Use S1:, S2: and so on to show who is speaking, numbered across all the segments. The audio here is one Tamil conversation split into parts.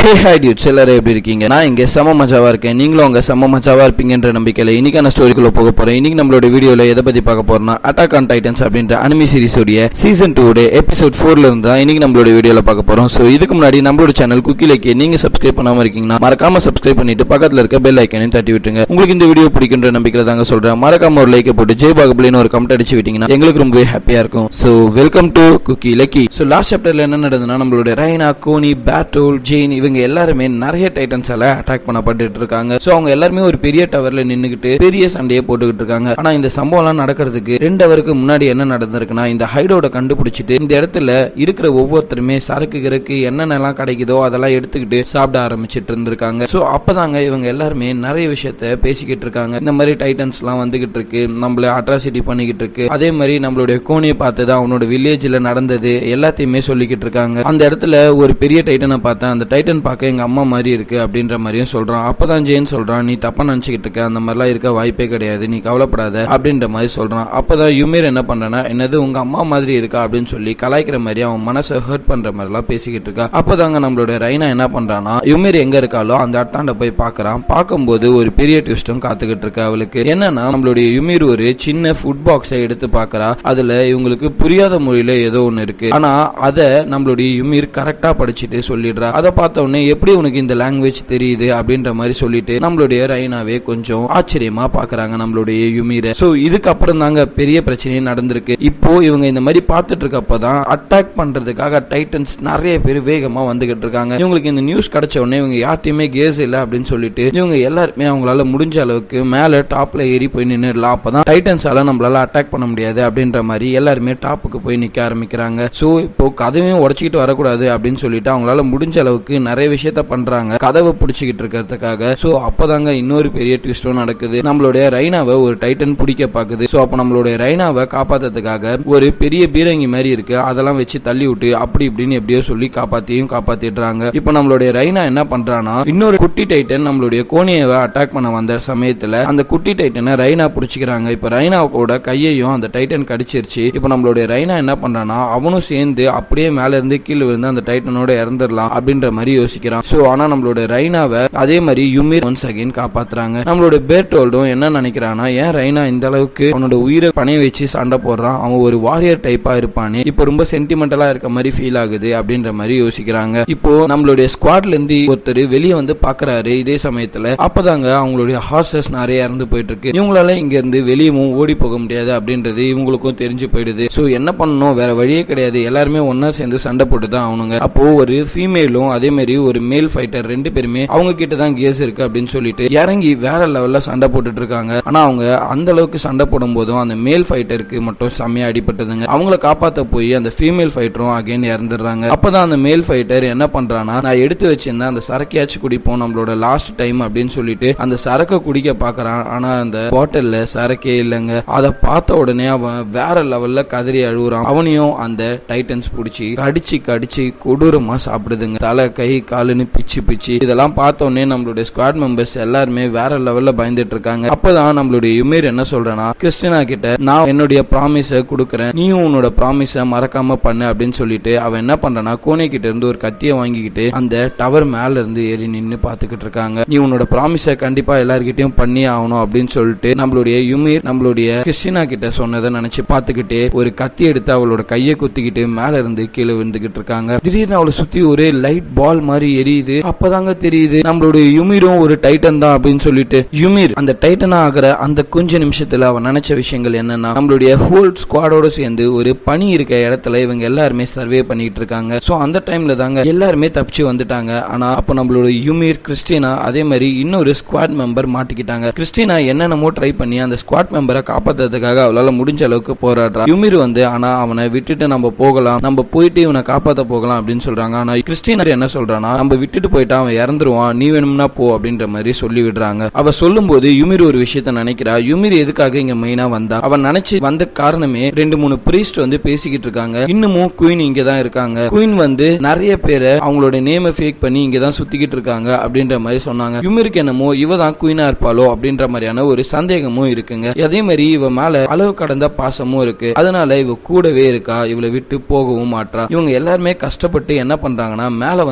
S1: ஹே ஹாய் டியூட்ஸ் எல்லாரும் எப்படி இருக்கீங்க நான் இங்க செம மஜாவா இருக்கேன் நீங்களும் அங்க செம மஜாவா இருப்பீங்கன்ற நம்பிக்கையில இன்னைக்கான ஸ்டோரிக்குள்ள போக போறேன் இன்னைக்கு நம்மளோட வீடியோல எதை பத்தி பார்க்க போறோம்னா அட்டாக் ஆன் டைட்டன்ஸ் அப்படின்ற அனிமி சீரிஸ் உடைய சீசன் டூ எபிசோட் ஃபோர்ல இருந்து தான் இன்னைக்கு நம்மளோட வீடியோல பார்க்க போறோம் சோ இதுக்கு முன்னாடி நம்மளோட சேனல் குக்கிலேக்கு நீங்க சப்ஸ்கிரைப் பண்ணாம இருக்கீங்கன்னா மறக்காம சப்ஸ்கிரைப் பண்ணிட்டு பக்கத்துல இருக்க பெல் ஐக்கனையும் தட்டி விட்டுருங்க உங்களுக்கு இந்த வீடியோ பிடிக்குன்ற நம்பிக்கையில தாங்க சொல்றேன் மறக்காம ஒரு லைக்கை போட்டு ஜெய் பாகபலின்னு ஒரு கமெண்ட் அடிச்சு விட்டீங்கன்னா எங்களுக்கு ரொம்பவே ஹாப்பியா இருக்கும் so welcome to Cookie Lucky so last சாப்டர்ல என்ன நடந்ததுன்னா நம்மளுடைய ரைனா கோனி பேட்டோல் ஜெயின் இவங்க எல்லாருமே நிறைய டைட்டன்ஸால அட்டாக் பண்ணப்பட்டு இருக்காங்க சோ அவங்க எல்லாருமே ஒரு பெரிய டவர்ல நின்னுகிட்டு பெரிய சண்டையை போட்டுக்கிட்டு இருக்காங்க ஆனா இந்த சம்பவம் எல்லாம் நடக்கிறதுக்கு ரெண்டு அவருக்கு முன்னாடி என்ன நடந்திருக்குன்னா இந்த ஹைடோட கண்டுபிடிச்சிட்டு இந்த இடத்துல இருக்கிற ஒவ்வொருத்தருமே சரக்கு கிரக்கு என்னென்னலாம் கிடைக்குதோ அதெல்லாம் எடுத்துக்கிட்டு சாப்பிட ஆரம்பிச்சிட்டு இருந்திருக்காங்க சோ அப்பதாங்க இவங்க எல்லாருமே நிறைய விஷயத்த பேசிக்கிட்டு இருக்காங்க இந்த மாதிரி டைட்டன்ஸ் எல்லாம் வந்துகிட்டு இருக்கு நம்மள அட்ராசிட்டி பண்ணிக்கிட்டு இருக்கு அதே மாதிரி நம்மளுடைய கோனியை பார்த்து தான் அவனோட வில்லேஜ்ல நடந்தது எல்லாத்தையுமே சொல்லிக்கிட்டு இருக்காங்க அந்த இடத்துல ஒரு பெரிய டைட்டனை பார்த்தேன் அந்த டைட்டன் பார்க்க எங்க அம்மா மாதிரி இருக்கு அப்படின்ற மாதிரியும் சொல்றான் அப்பதான் ஜெயின் சொல்றான் நீ தப்பா நினைச்சுக்கிட்டு இருக்க அந்த மாதிரிலாம் இருக்க வாய்ப்பே கிடையாது நீ கவலைப்படாத அப்படின்ற மாதிரி சொல்றான் அப்பதான் யுமீர் என்ன பண்றானா என்னது உங்க அம்மா மாதிரி இருக்கா அப்படின்னு சொல்லி கலாய்க்கிற மாதிரி அவன் மனசை ஹர்ட் பண்ற மாதிரி எல்லாம் பேசிக்கிட்டு இருக்கா அப்பதாங்க நம்மளுடைய ரைனா என்ன பண்றானா யுமீர் எங்க இருக்காளோ அந்த இடத்தாண்ட போய் பாக்குறான் பார்க்கும்போது ஒரு பெரிய ட்விஸ்டும் காத்துக்கிட்டு இருக்கு அவளுக்கு என்னன்னா நம்மளுடைய யுமீர் ஒரு சின்ன ஃபுட் பாக்ஸை எடுத்து பாக்குறா அதுல இவங்களுக்கு புரியாத மொழியில ஏதோ ஒண்ணு இருக்கு ஆனா அத நம்மளுடைய யுமீர் கரெக்டா படிச்சுட்டு சொல்லிடுறா அதை பார்த்த உடனே எப்படி உனக்கு இந்த லாங்குவேஜ் தெரியுது அப்படின்ற மாதிரி சொல்லிட்டு நம்மளுடைய ரைனாவே கொஞ்சம் ஆச்சரியமா பாக்குறாங்க நம்மளுடைய யுமீரை சோ இதுக்கப்புறம் தாங்க பெரிய பிரச்சனையே நடந்திருக்கு இப்போ இவங்க இந்த மாதிரி பார்த்துட்டு இருக்கப்பதான் அட்டாக் பண்றதுக்காக டைட்டன்ஸ் நிறைய பேர் வேகமா வந்துகிட்டு இருக்காங்க இவங்களுக்கு இந்த நியூஸ் கிடைச்ச உடனே இவங்க யார்ட்டையுமே கேஸ் இல்லை அப்படின்னு சொல்லிட்டு இவங்க எல்லாருமே அவங்களால முடிஞ்ச அளவுக்கு மேல டாப்ல ஏறி போய் நின்றுடலாம் அப்பதான் டைட்டன்ஸால நம்மளால அட்டாக் பண்ண முடியாது அப்படின்ற மாதிரி எல்லாருமே டாப்புக்கு போய் நிக்க ஆரம்பிக்கிறாங்க சோ இப்போ கதவையும் உடச்சிக்கிட்டு வரக்கூடாது அப்படின்னு சொல்லிட்டு அவங்களால முடிஞ்ச அளவுக்கு நிறைய விஷயத்த பண்றாங்க கதவை பிடிச்சிக்கிட்டு இருக்கிறதுக்காக சோ அப்பதாங்க இன்னொரு பெரிய ட்விஸ்டும் நடக்குது நம்மளுடைய ரைனாவை ஒரு டைட்டன் பிடிக்க பாக்குது சோ அப்ப நம்மளுடைய ரைனாவை காப்பாத்துறதுக்காக ஒரு பெரிய பீரங்கி மாதிரி இருக்கு அதெல்லாம் வச்சு தள்ளி விட்டு அப்படி இப்படின்னு எப்படியோ சொல்லி காப்பாத்தியும் காப்பாத்திடுறாங்க இப்போ நம்மளுடைய ரைனா என்ன பண்றானா இன்னொரு குட்டி டைட்டன் நம்மளுடைய கோனியாவை அட்டாக் பண்ண வந்த சமயத்துல அந்த குட்டி டைட்டனை ரைனா பிடிச்சிக்கிறாங்க இப்போ ரைனாவோட கையையும் அந்த டைட்டன் கடிச்சிருச்சு இப்போ நம்மளுடைய ரைனா என்ன பண்றானா அவனும் சேர்ந்து அப்படியே மேல இருந்து கீழே விழுந்து அந்த டைட்டனோட இறந்துடலாம் அப்படின்ற மாதிரி யோசிக்கிறான் சோ ஆனா நம்மளோட ரைனாவை அதே மாதிரி யுமிர் ஒன்ஸ் அகைன் காப்பாத்துறாங்க நம்மளோட பேர்டோல்டும் என்ன நினைக்கிறானா ஏன் ரைனா இந்த அளவுக்கு அவனோட உயிரை பணைய வச்சு சண்டை போடுறான் அவன் ஒரு வாரியர் டைப்பா இருப்பானே இப்போ ரொம்ப சென்டிமெண்டலா இருக்க மாதிரி ஃபீல் ஆகுது அப்படின்ற மாதிரி யோசிக்கிறாங்க இப்போ நம்மளுடைய ஸ்குவாட்ல இருந்து ஒருத்தர் வெளியே வந்து பாக்குறாரு இதே சமயத்துல அப்பதாங்க அவங்களுடைய ஹார்சஸ் நிறைய இறந்து போயிட்டு இருக்கு இவங்களால இங்க இருந்து வெளியவும் ஓடி போக முடியாது அப்படின்றது இவங்களுக்கும் தெரிஞ்சு போயிடுது சோ என்ன பண்ணணும் வேற வழியே கிடையாது எல்லாருமே ஒன்னா சேர்ந்து சண்டை போட்டு தான் ஆகணுங்க அப்போ ஒரு ஃபீமேலும் அதே மாதிரி ஒரு மேல் ஃபைட்டர் ரெண்டு பேருமே அவங்க கிட்ட தான் கேஸ் இருக்கு அப்படின்னு சொல்லிட்டு இறங்கி வேற லெவல்ல சண்டை போட்டுட்டு இருக்காங்க ஆனா அவங்க அந்த அளவுக்கு சண்டை போடும் போதும் அந்த மேல் ஃபைட்டருக்கு மட்டும் செம்மையா அடிபட்டதுங்க அவங்கள காப்பாத்த போய் அந்த ஃபீமேல் ஃபைட்டரும் அகைன் இறந்துடுறாங்க அப்பதான் அந்த மேல் ஃபைட்டர் என்ன பண்றானா நான் எடுத்து வச்சிருந்தேன் அந்த சரக்கையாச்சும் குடிப்போம் நம்மளோட லாஸ்ட் டைம் அப்படின்னு சொல்லிட்டு அந்த சரக்கை குடிக்க பாக்குறான் ஆனா அந்த பாட்டில்ல சரக்கே இல்லைங்க அதை பார்த்த உடனே அவன் வேற லெவல்ல கதறி அழுகுறான் அவனையும் அந்த டைட்டன்ஸ் பிடிச்சி கடிச்சு கடிச்சு கொடூரமா சாப்பிடுதுங்க தலை கை காலுன்னு பிச்சு பிச்சு இதெல்லாம் பார்த்த உடனே நம்மளுடைய ஸ்குவாட் மெம்பர்ஸ் எல்லாருமே வேற லெவல்ல பயந்துட்டு இருக்காங்க அப்பதான் நம்மளுடைய யுமேர் என்ன சொல்றேன்னா கிறிஸ்டினா கிட்ட நான் என்னுடைய ப்ராமிஸ கொடுக்குறேன் நீயும் உன்னோட ப்ராமிஸ மறக்காம பண்ணு அப்படின்னு சொல்லிட்டு அவன் என்ன பண்றானா கோனே கிட்ட இருந்து ஒரு கத்தியை வாங்கிக்கிட்டு அந்த டவர் மேல இருந்து ஏறி நின்னு பாத்துக்கிட்டு இருக்காங்க நீ உன்னோட ப்ராமிஸ கண்டிப்பா எல்லார்கிட்டயும் பண்ணி ஆகணும் அப்படின்னு சொல்லிட்டு நம்மளுடைய யுமீர் நம்மளுடைய கிறிஸ்டினா கிட்ட சொன்னதை நினைச்சு பாத்துக்கிட்டு ஒரு கத்தி எடுத்து அவளோட கையை குத்திக்கிட்டு மேல இருந்து கீழே விழுந்துகிட்டு இருக்காங்க திடீர்னு அவளை சுத்தி ஒரு லைட் பால் மாதிரி எரியுது அப்பதாங்க தெரியுது நம்மளுடைய யுமீரும் ஒரு டைட்டன் தான் அப்படின்னு சொல்லிட்டு யுமீர் அந்த டைட்டனா ஆகிற அந்த கொஞ்ச நிமிஷத்துல அவன் நினைச்ச விஷயங்கள் என்னன்னா நம்மளுடைய ஹோல் ஸ்குவாடோட சேர்ந்து ஒரு பனி இருக்க இடத்துல இவங்க எல்லாருமே சர்வே பண்ணிட்டு இருக்காங்க சோ அந்த டைம்ல தாங்க எல்லாருமே தப்பிச்சு வந்துட்டாங்க ஆனா அப்ப நம்மளோட யுமீர் கிறிஸ்டினா அதே மாதிரி இன்னொரு ஸ்குவாட் மெம்பர் மாட்டிக்கிட்டாங்க கிறிஸ்டினா என்னென்னமோ ட்ரை பண்ணி அந்த ஸ்குவாட் மெம்பரை காப்பாத்துறதுக்காக அவளால முடிஞ்ச அளவுக்கு போராடுறா யுமீர் வந்து ஆனா அவனை விட்டுட்டு நம்ம போகலாம் நம்ம போயிட்டு இவனை காப்பாத்த போகலாம் அப்படின்னு சொல்றாங்க ஆனா கிறிஸ்டினா என்ன சொல்றானா நம்ம விட்டுட்டு போயிட்டா அவன் இறந்துருவான் நீ வேணும்னா போ அப்படின்ற மாதிரி சொல்லி விடுறாங்க அவ சொல்லும் போது யுமிர் ஒரு விஷயத்த நினைக்கிறா யுமிர் எதுக்காக இங்க மெயினா வந்தா அவன் நினைச்சு வந்த காரணமே ரெண்டு மூணு பிரீஸ்ட் வந்து பேசிக்கிட்டு இருக்காங்க இன்னமும் குயின் இங்க தான் இருக்காங்க குயின் வந்து நிறைய பேரை அவங்களோட நேம ஃபேக் பண்ணி இங்க தான் சுத்திக்கிட்டு இருக்காங்க அப்படின்ற மாதிரி சொன்னாங்க யுமிருக்கு என்னமோ இவ தான் குயினா இருப்பாளோ அப்படின்ற மாதிரியான ஒரு சந்தேகமும் இருக்குங்க அதே மாதிரி இவ மேல அளவு கடந்த பாசமும் இருக்கு அதனால இவ கூடவே இருக்கா இவளை விட்டு போகவும் மாட்றா இவங்க எல்லாருமே கஷ்டப்பட்டு என்ன பண்றாங்கன்னா மேல வந்து பாக்குறாங்க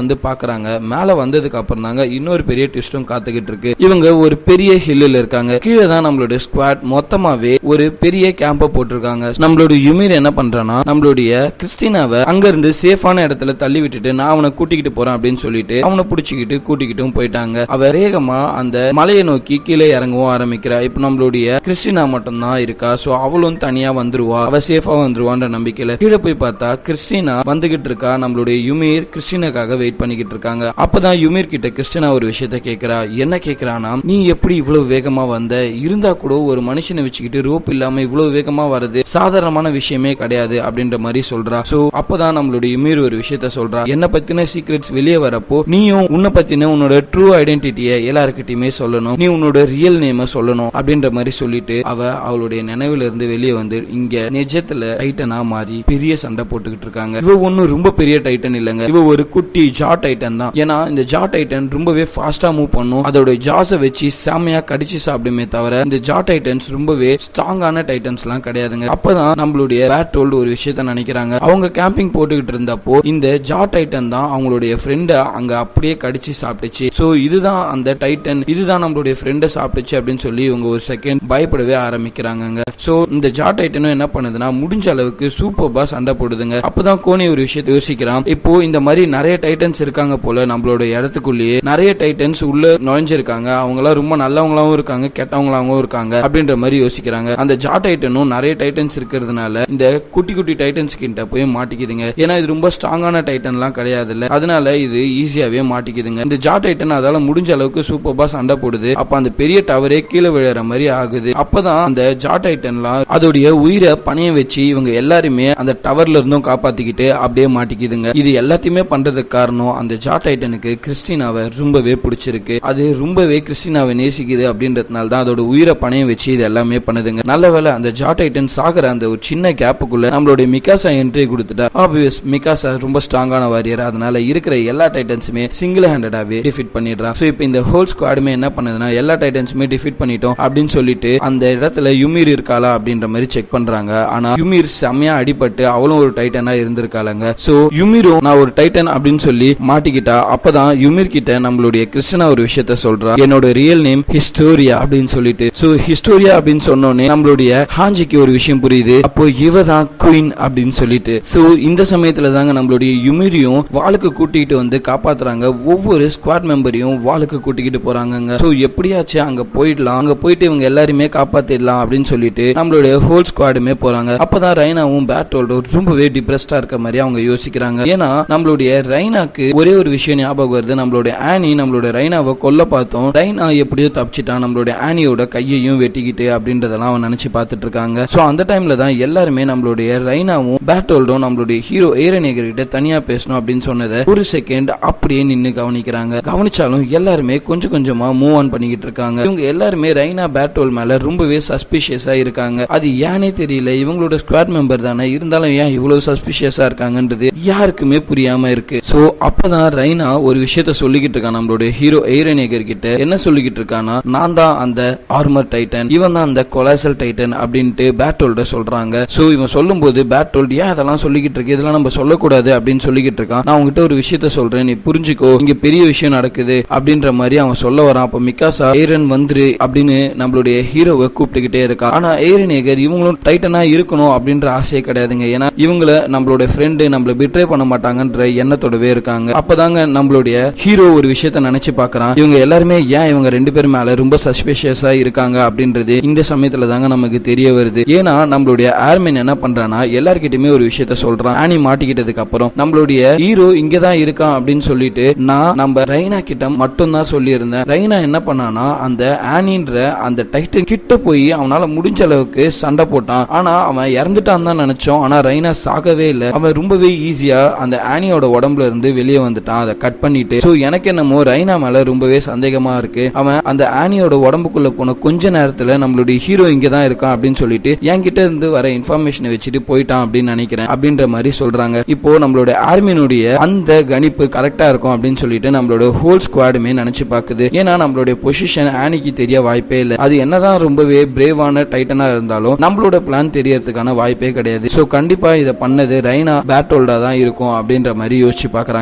S1: பாக்குறாங்க மேல வந்ததுக்கு அப்புறம் தாங்க இன்னொரு பெரிய ட்விஸ்டும் காத்துக்கிட்டு இருக்கு இவங்க ஒரு பெரிய ஹில்லில் இருக்காங்க கீழே தான் நம்மளுடைய ஸ்குவாட் மொத்தமாவே ஒரு பெரிய கேம்ப போட்டிருக்காங்க நம்மளோட யுமீர் என்ன பண்றானா நம்மளுடைய கிறிஸ்டினாவை அங்க இருந்து சேஃபான இடத்துல தள்ளி விட்டுட்டு நான் அவனை கூட்டிக்கிட்டு போறேன் அப்படின்னு சொல்லிட்டு அவனை புடிச்சுக்கிட்டு கூட்டிக்கிட்டும் போயிட்டாங்க அவ வேகமா அந்த மலையை நோக்கி கீழே இறங்கவும் ஆரம்பிக்கிறா இப்ப நம்மளுடைய கிறிஸ்டினா மட்டும் தான் இருக்கா சோ அவளும் தனியா வந்துருவா அவ சேஃபா வந்துருவான்ற நம்பிக்கையில கீழே போய் பார்த்தா கிறிஸ்டினா வந்துகிட்டு இருக்கா நம்மளுடைய யுமீர் கிறிஸ்டினாக்காக வெயிட் பண்ணிக்கிட்டு இருக்காங்க அப்பதான் யுமீர் கிட்ட கிறிஸ்டினா ஒரு விஷயத்த கேக்குறா என்ன கேக்குறானா நீ எப்படி இவ்வளவு வேகமா வந்த இருந்தா கூட ஒரு மனுஷனை வச்சுக்கிட்டு ரோப் இல்லாம இவ்வளவு வேகமா வருது சாதாரணமான விஷயமே கிடையாது அப்படின்ற மாதிரி சொல்றா சோ அப்பதான் நம்மளுடைய யுமீர் ஒரு விஷயத்த சொல்றா என்ன பத்தின சீக்ரெட்ஸ் வெளியே வரப்போ நீயும் உன்னை பத்தின உன்னோட ட்ரூ ஐடென்டிட்டியை எல்லாருக்கிட்டையுமே சொல்லணும் நீ உன்னோட ரியல் நேம சொல்லணும் அப்படின்ற மாதிரி சொல்லிட்டு அவ அவளுடைய நினைவுல இருந்து வெளியே வந்து இங்க நிஜத்துல டைட்டனா மாறி பெரிய சண்டை போட்டுக்கிட்டு இருக்காங்க இவ ஒன்னும் ரொம்ப பெரிய டைட்டன் இல்லைங்க இவ ஒரு குட்டி ஜா டைட்டன் தான் ஏன்னா இந்த ஜா டைட்டன் ரொம்பவே ஃபாஸ்டா மூவ் பண்ணும் அதோட ஜாஸை வச்சு செம்மையா கடிச்சு சாப்பிடுமே தவிர இந்த ஜா டைட்டன்ஸ் ரொம்பவே ஸ்ட்ராங்கான டைட்டன்ஸ் எல்லாம் கிடையாதுங்க அப்பதான் நம்மளுடைய பேட்ரோல்டு ஒரு விஷயத்த நினைக்கிறாங்க அவங்க கேம்பிங் போட்டுக்கிட்டு இருந்தப்போ இந்த ஜா டைட்டன் தான் அவங்களுடைய ஃப்ரெண்ட அங்க அப்படியே கடிச்சு சாப்பிட்டுச்சு சோ இதுதான் அந்த டைட்டன் இதுதான் நம்மளுடைய ஃப்ரெண்ட சாப்பிட்டுச்சு அப்படின்னு சொல்லி இவங்க ஒரு செகண்ட் பயப்படவே ஆரம்பிக்கிறாங்க சோ இந்த ஜா டைட்டனும் என்ன பண்ணுதுன்னா முடிஞ்ச அளவுக்கு சூப்பர்பா சண்டை போடுதுங்க அப்பதான் கோனி ஒரு விஷயத்தை யோசிக்கிறான் இப்போ இந்த மாதிரி நிறைய டைட்டன்ஸ் இருக்காங்க போல நம்மளோட இடத்துக்குள்ளேயே நிறைய டைட்டன்ஸ் உள்ள நுழைஞ்சிருக்காங்க அவங்க எல்லாம் ரொம்ப நல்லவங்களாவும் இருக்காங்க கெட்டவங்களாவும் இருக்காங்க அப்படின்ற மாதிரி யோசிக்கிறாங்க அந்த ஜா டைட்டனும் நிறைய டைட்டன்ஸ் இருக்கிறதுனால இந்த குட்டி குட்டி டைட்டன்ஸ் கிட்ட போய் மாட்டிக்குதுங்க ஏன்னா இது ரொம்ப ஸ்ட்ராங்கான டைட்டன்லாம் கிடையாது இல்ல அதனால இது ஈஸியாவே மாட்டிக்குதுங்க இந்த ஜா டைட்டன் அதால முடிஞ்ச அளவுக்கு சூப்பர்பா சண்டை போடுது அப்ப அந்த பெரிய டவரே கீழே விழுற மாதிரி ஆகுது அப்பதான் அந்த ஜா டைட்டன்லாம் அதோடைய உயிரை பணைய வச்சு இவங்க எல்லாருமே அந்த டவர்ல இருந்தும் காப்பாத்திக்கிட்டு அப்படியே மாட்டிக்குதுங்க இது எல்லாத்தையுமே பண்றதுக்கு காரணம் அந்த ஜா டைட்டனுக்கு கிறிஸ்டினாவை ரொம்பவே பிடிச்சிருக்கு அது ரொம்பவே கிறிஸ்டினாவை நேசிக்குது அப்படின்றதுனால தான் அதோட உயிரை பணைய வச்சு இது எல்லாமே பண்ணுதுங்க நல்ல வேளை அந்த ஜா டைட்டன் சாகுற அந்த ஒரு சின்ன கேப்புக்குள்ள நம்மளுடைய மிகாசா என்ட்ரி கொடுத்துட்டா ஆப்வியஸ் மிகாசா ரொம்ப ஸ்ட்ராங்கான வாரியர் அதனால இருக்கிற எல்லா டைட்டன்ஸுமே சிங்கிள் ஹேண்டடாவே டிஃபிட் பண்ணிடுறா ஸோ இப்போ இந்த ஹோல் ஸ்குவாடுமே என்ன பண்ணுதுன்னா எல்லா டைட்டன்ஸுமே டிஃபிட் பண்ணிட்டோம் அப்படின்னு சொல்லிட்டு அந்த இடத்துல யுமீர் இருக்காளா அப்படின்ற மாதிரி செக் பண்றாங்க ஆனா யுமீர் செம்மையா அடிபட்டு அவளும் ஒரு டைட்டனா இருந்திருக்காளங்க சோ யுமீரும் நான் ஒரு டைட்டன் அப்படின்னு சொல்லி மாட்டிக்கிட்டா அப்பதான் யுமீர் கிட்ட நம்மளுடைய கிறிஸ்டனா ஒரு விஷயத்த சொல்றா என்னோட ரியல் நேம் ஹிஸ்டோரியா அப்படின்னு சொல்லிட்டு சோ ஹிஸ்டோரியா அப்படின்னு சொன்னோன்னே நம்மளுடைய ஹாஞ்சிக்கு ஒரு விஷயம் புரியுது அப்போ இவ தான் குயின் அப்படின்னு சொல்லிட்டு சோ இந்த சமயத்துல தாங்க நம்மளுடைய யுமிரியும் வாளுக்கு கூட்டிகிட்டு வந்து காப்பாத்துறாங்க ஒவ்வொரு ஸ்குவாட் மெம்பரையும் வாளுக்கு கூட்டிக்கிட்டு போறாங்கங்க சோ எப்படியாச்சும் அங்க போயிடலாம் அங்க போயிட்டு இவங்க எல்லாருமே காப்பாத்திடலாம் அப்படின்னு சொல்லிட்டு நம்மளுடைய ஹோல் ஸ்குவாடுமே போறாங்க அப்பதான் ரைனாவும் பேட்டோல்டும் ரொம்பவே டிப்ரெஸ்டா இருக்க மாதிரி அவங்க யோசிக்கிறாங்க ஏன்னா நம்மளுடைய ரைனாக்கு ஒரே ஒரு விஷயம் ஞாபகம் வருது நம்மளுடைய ஆனி நம்மளுடைய ரைனாவை கொல்ல பார்த்தோம் ரைனா எப்படியோ தப்பிச்சிட்டான் நம்மளுடைய ஆனியோட கையையும் வெட்டிக்கிட்டு அப்படின்றதெல்லாம் அவன் நினைச்சு பார்த்துட்டு இருக்காங்க சோ அந்த டைம்ல தான் எல்லாருமே நம்மளுடைய ரைனாவும் பேட்டோல்டும் நம்மளுடைய ஹீரோ ஏரநேகர் கிட்ட தனியா பேசணும் அப்படின்னு சொன்னதை ஒரு செகண்ட் அப்படியே நின்னு கவனிக்கிறாங்க கவனிச்சாலும் எல்லாருமே கொஞ்சம் கொஞ்சமா மூவ் ஆன் பண்ணிக்கிட்டு இருக்காங்க இவங்க எல்லாருமே ரைனா பேட்டோல் மேல ரொம்பவே சஸ்பிஷியஸா இருக்காங்க அது ஏனே தெரியல இவங்களோட ஸ்குவாட் மெம்பர் தானே இருந்தாலும் ஏன் இவ்வளவு சஸ்பிஷியஸா இருக்காங்கன்றது யாருக்குமே புரியாம இருக்கு சோ அப்பதான் ரைனா ஒரு விஷயத்த சொல்லிக்கிட்டு இருக்கான் நம்மளோட ஹீரோ ஏரநேகர் கிட்ட என்ன சொல்லிக்கிட்டு இருக்கானா நான் தான் அந்த ஆர்மர் டைட்டன் இவன் தான் அந்த கொலாசல் டைட்டன் அப்படின்ட்டு பேட்டோல்ட சொல்றாங்க சோ இவன் சொல்லும்போது பேட்டோல்ட் ஏன் அதெல்லாம் சொல்லிக்கிட்டு இருக்கு இதெல்லாம் நம்ம சொல்லக்கூடாது அப்படின்னு சொல்லிக்கிட்டு இருக்கான் நான் உங்ககிட்ட ஒரு விஷயத்த சொல்றேன் நீ புரிஞ்சுக்கோ இங்க பெரிய விஷயம் நடக்குது அப்படின்ற மாதிரி அவன் சொல்ல வரான் அப்ப மிக்காசா ஏரன் வந்துரு அப்படின்னு நம்மளுடைய ஹீரோவை கூப்பிட்டுக்கிட்டே இருக்கா ஆனா ஏரநேகர் இவங்களும் டைட்டனா இருக்கணும் அப்படின்ற ஆசையே கிடையாதுங்க ஏன்னா இவங்கள நம்மளோட ஃப்ரெண்டு நம்மள பிட்ரே பண்ண மாட்டாங்கன்ற எண்ணத்தோடவே இருக்காங்க அப்பதாங்க நம்மளுடைய ஹீரோ ஒரு விஷயத்த நினைச்சு பாக்குறான் இவங்க எல்லாருமே ஏன் இவங்க ரெண்டு பேர் மேல ரொம்ப சஸ்பிஷியஸா இருக்காங்க அப்படின்றது இந்த சமயத்துல தாங்க நமக்கு தெரிய வருது ஏன்னா நம்மளுடைய ஏர்மேன் என்ன பண்றானா எல்லார்கிட்டயுமே ஒரு விஷயத்த சொல்றான் ஆனி மாட்டிக்கிட்டதுக்கு அப்புறம் நம்மளுடைய ஹீரோ இங்கதான் இருக்கான் அப்படின்னு சொல்லிட்டு நான் நம்ம ரைனா கிட்ட மட்டும் தான் சொல்லியிருந்தேன் ரைனா என்ன பண்ணானா அந்த ஆனின்ற அந்த டைட்டன் கிட்ட போய் அவனால முடிஞ்ச அளவுக்கு சண்டை போட்டான் ஆனா அவன் இறந்துட்டான் தான் நினைச்சோம் ஆனா ரைனா சாகவே இல்லை அவன் ரொம்பவே ஈஸியா அந்த ஆனியோட உடம்புல இருந்து வெளியே வந்துட்டான் அதை கட் பண்ணிட்டு சோ எனக்கு என்னமோ ரைனா மேல ரொம்பவே சந்தேகமா இருக்கு அவன் அந்த ஆனியோட உடம்புக்குள்ள போன கொஞ்ச நேரத்துல நம்மளுடைய ஹீரோ இங்க தான் இருக்கான் அப்படின்னு சொல்லிட்டு என்கிட்ட இருந்து வர இன்ஃபர்மேஷனை வச்சுட்டு போயிட்டான் அப்படின்னு நினைக்கிறேன் அப்படின்ற மாதிரி சொல்றாங்க இப்போ நம்மளோட ஆர்மியினுடைய அந்த கணிப்பு கரெக்டா இருக்கும் அப்படின்னு சொல்லிட்டு நம்மளோட ஹோல் ஸ்குவாடுமே நினைச்சு பாக்குது ஏன்னா நம்மளுடைய பொசிஷன் ஆனிக்கு தெரிய வாய்ப்பே இல்லை அது என்னதான் ரொம்பவே பிரேவான டைட்டனா இருந்தாலும் நம்மளோட பிளான் தெரியறதுக்கான வாய்ப்பே கிடையாது சோ கண்டிப்பா இதை பண்ணது ரைனா பேட்டோல்டா தான் இருக்கும் அப்படின்ற மாதிரி யோசிச்சு பாக்குறாங்க சோ இவங்க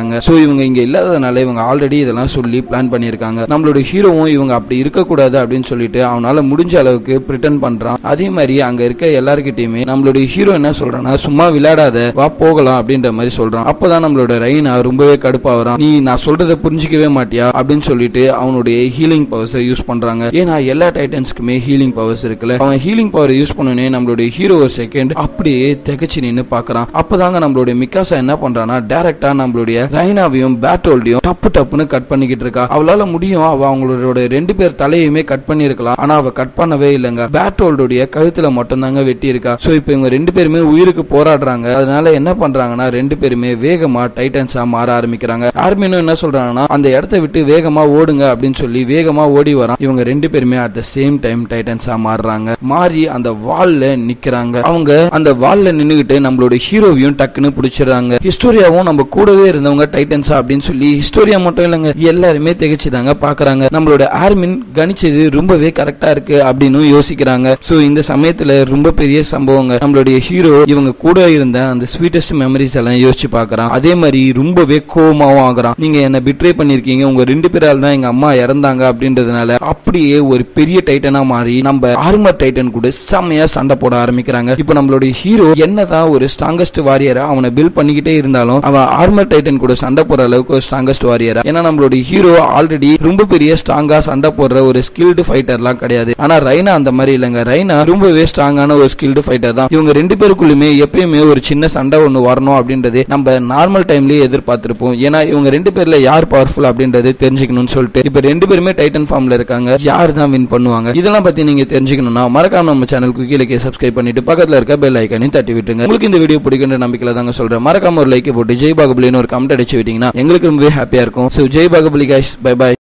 S1: இவங்க இங்க இல்லாததுனால இவங்க ஆல்ரெடி இதெல்லாம் சொல்லி பிளான் பண்ணியிருக்காங்க நம்மளோட ஹீரோவும் இவங்க அப்படி இருக்கக்கூடாது அப்படின்னு சொல்லிட்டு அவனால முடிஞ்ச அளவுக்கு பிரிட்டன் பண்றான் அதே மாதிரி அங்க இருக்க எல்லாருக்கிட்டையுமே நம்மளுடைய ஹீரோ என்ன சொல்றான்னா சும்மா விளையாடாத வா போகலாம் அப்படின்ற மாதிரி சொல்றான் அப்பதான் நம்மளோட ரைனா ரொம்பவே கடுப்பாவறான் நீ நான் சொல்றதை புரிஞ்சிக்கவே மாட்டியா அப்படின்னு சொல்லிட்டு அவனுடைய ஹீலிங் பவர்ஸ் யூஸ் பண்றாங்க ஏன்னா எல்லா டைட்டன்ஸ்க்குமே ஹீலிங் பவர்ஸ் இருக்குல்ல அவன் ஹீலிங் பவர் யூஸ் பண்ணனே நம்மளுடைய ஹீரோ ஒரு செகண்ட் அப்படியே திகச்சு நின்னு பாக்குறான் அப்பதாங்க நம்மளுடைய மிக்காசா என்ன பண்றான்னா டைரக்டா நம்மளுடைய ரைனாவையும் பேட்டோல்டையும் டப்பு டப்புன்னு கட் பண்ணிக்கிட்டு இருக்கா அவளால முடியும் அவ அவங்களோட ரெண்டு பேர் தலையுமே கட் பண்ணிருக்கலாம் ஆனா அவ கட் பண்ணவே இல்லைங்க பேட்டோல்டுடைய கழுத்துல மட்டும் தாங்க வெட்டி இருக்கா சோ இப்போ இவங்க ரெண்டு பேருமே உயிருக்கு போராடுறாங்க அதனால என்ன பண்றாங்கன்னா ரெண்டு பேருமே வேகமா டைட்டன்ஸா மாற ஆரம்பிக்கிறாங்க ஆர்மினும் என்ன சொல்றாங்கன்னா அந்த இடத்த விட்டு வேகமா ஓடுங்க அப்படின்னு சொல்லி வேகமா ஓடி வரான் இவங்க ரெண்டு பேருமே அட் த சேம் டைம் டைட்டன்ஸா மாறுறாங்க மாறி அந்த வால்ல நிக்கிறாங்க அவங்க அந்த வால்ல நின்னுகிட்டு நம்மளோட ஹீரோவையும் டக்குன்னு பிடிச்சிடுறாங்க ஹிஸ்டோரியாவும் நம்ம கூடவே இருந்தவங்க டைட்டன்ஸா அப்படின்னு சொல்லி ஹிஸ்டோரியா மட்டும் இல்லைங்க எல்லாருமே திகச்சுதாங்க பாக்குறாங்க நம்மளோட ஆர்மின் கணிச்சது ரொம்பவே கரெக்டா இருக்கு அப்படின்னு யோசிக்கிறாங்க சோ இந்த சமயத்துல ரொம்ப பெரிய சம்பவங்க நம்மளுடைய ஹீரோ இவங்க கூட இருந்த அந்த ஸ்வீட்டஸ்ட் மெமரிஸ் எல்லாம் யோசிச்சு பாக்குறான் அதே மாதிரி ரொம்பவே கோவமாவும் ஆகுறான் நீங்க என்ன பிட்ரே பண்ணிருக்கீங்க உங்க ரெண்டு பேரால் தான் எங்க அம்மா இறந்தாங்க அப்படின்றதுனால அப்படியே ஒரு பெரிய டைட்டனா மாறி நம்ம ஆர்மர் டைட்டன் கூட செம்மையா சண்டை போட ஆரம்பிக்கிறாங்க இப்போ நம்மளுடைய ஹீரோ என்னதான் ஒரு ஸ்ட்ராங்கஸ்ட் வாரியரா அவனை பில்ட் பண்ணிக்கிட்டே இருந்தாலும் அவன் ஆர்மர் டைட்டன் கூட சண்டை போற அளவுக்கு ஒரு ஸ்ட்ராங்கஸ்ட் வாரியரா ஏன்னா நம்மளுடைய ஹீரோ ஆல்ரெடி ரொம்ப பெரிய ஸ்ட்ராங்கா சண்டை போடுற ஒரு ஸ்கில்டு ஃபைட்டர்லாம் கிடையாது ஆனா ரைனா அந்த மாதிரி இல்லைங்க ரைனா ரொம்பவே ஸ்ட்ராங்கான ஒரு ஸ்கில்டு ஃபைட்டர் தான் இவங்க ரெண்டு பேருக்குள்ளுமே எப்பயுமே ஒரு சின்ன சண்டை ஒன்று வரணும் அப்படின்றது நம்ம நார்மல் டைம்லயே எதிர்பார்த்திருப்போம் ஏன்னா இவங்க ரெண்டு பேர்ல யார் பவர்ஃபுல் அப்படின்றது தெரிஞ்சுக்கணும்னு சொல்லிட்டு இப்ப ரெண்டு பேருமே டைட்டன் ஃபார்ம்ல இருக்காங்க யார் தான் வின் பண்ணுவாங்க இதெல்லாம் பத்தி நீங்க தெரிஞ்சுக்கணும்னா மறக்காம நம்ம சேனலுக்கு கீழே சப்ஸ்கிரைப் பண்ணிட்டு பக்கத்துல இருக்க பெல் ஐக்கானையும் தட்டி விட்டுருங்க உங்களுக்கு இந்த வீடியோ பிடிக்கின்ற நம்பிக்கையில தாங்க சொல்றேன் மறக்காம ஒரு லைக் போட்டு ஜெய் பாகுபலின்னு ஒரு கமெண்ட் அடிச்சு விட்டீங்கன்னா எங்களுக்கு ரொம்பவே ஹாப்பியா இருக்கும் so Jai Baahubali guys bye by